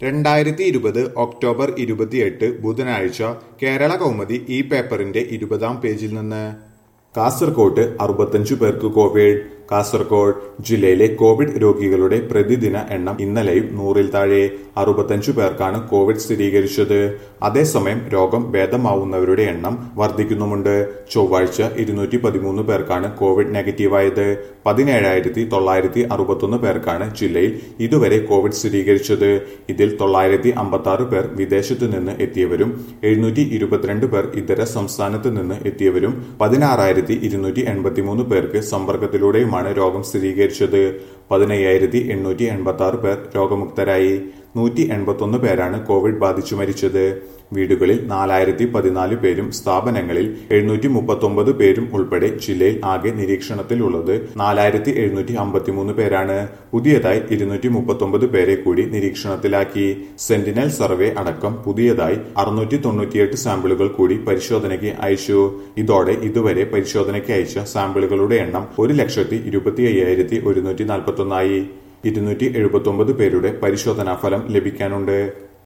രണ്ടായിരത്തി ഇരുപത് ഒക്ടോബർ ഇരുപത്തിയെട്ട് ബുധനാഴ്ച കേരള കൗമുദി ഈ പേപ്പറിന്റെ ഇരുപതാം പേജിൽ നിന്ന് കാസർകോട്ട് അറുപത്തഞ്ചു പേർക്ക് കോവിഡ് കാസർകോട് ജില്ലയിലെ കോവിഡ് രോഗികളുടെ പ്രതിദിന എണ്ണം ഇന്നലെയും നൂറിൽ താഴെ അറുപത്തഞ്ചു പേർക്കാണ് കോവിഡ് സ്ഥിരീകരിച്ചത് അതേസമയം രോഗം ഭേദമാവുന്നവരുടെ എണ്ണം വർദ്ധിക്കുന്നുമുണ്ട് ചൊവ്വാഴ്ച ഇരുന്നൂറ്റി പതിമൂന്ന് പേർക്കാണ് കോവിഡ് നെഗറ്റീവായത് പതിനേഴായിരത്തി തൊള്ളായിരത്തി അറുപത്തൊന്ന് പേർക്കാണ് ജില്ലയിൽ ഇതുവരെ കോവിഡ് സ്ഥിരീകരിച്ചത് ഇതിൽ തൊള്ളായിരത്തി അമ്പത്തി ആറ് പേർ വിദേശത്തു നിന്ന് എത്തിയവരും എഴുന്നൂറ്റി ഇരുപത്തിരണ്ട് പേർ ഇതര സംസ്ഥാനത്ത് നിന്ന് എത്തിയവരും പതിനാറായിരത്തി ഇരുന്നൂറ്റി എൺപത്തിമൂന്ന് പേർക്ക് സമ്പർക്കത്തിലൂടെയുമാണ് രോഗം സ്ഥിരീകരിച്ചത് പതിനയ്യായിരത്തി എണ്ണൂറ്റി എൺപത്തി ആറ് പേർ രോഗമുക്തരായി നൂറ്റി എൺപത്തൊന്ന് പേരാണ് കോവിഡ് ബാധിച്ചു മരിച്ചത് വീടുകളിൽ നാലായിരത്തി പതിനാല് പേരും സ്ഥാപനങ്ങളിൽ എഴുന്നൂറ്റി മുപ്പത്തൊമ്പത് പേരും ഉൾപ്പെടെ ജില്ലയിൽ ആകെ നിരീക്ഷണത്തിലുള്ളത് നാലായിരത്തി എഴുന്നൂറ്റി അമ്പത്തിമൂന്ന് പേരാണ് പുതിയതായി ഇരുന്നൂറ്റി മുപ്പത്തൊമ്പത് പേരെ കൂടി നിരീക്ഷണത്തിലാക്കി സെന്റിനൽ സർവേ അടക്കം പുതിയതായി അറുന്നൂറ്റി തൊണ്ണൂറ്റിയെട്ട് സാമ്പിളുകൾ കൂടി പരിശോധനയ്ക്ക് അയച്ചു ഇതോടെ ഇതുവരെ പരിശോധനയ്ക്ക് അയച്ച സാമ്പിളുകളുടെ എണ്ണം ഒരു ലക്ഷത്തി ഇരുപത്തി അയ്യായിരത്തി ഒരുന്നൂറ്റി നാൽപ്പത്തൊന്നായി ഇരുന്നൂറ്റി എഴുപത്തി ഒമ്പത് പേരുടെ പരിശോധനാ ഫലം ലഭിക്കാനുണ്ട്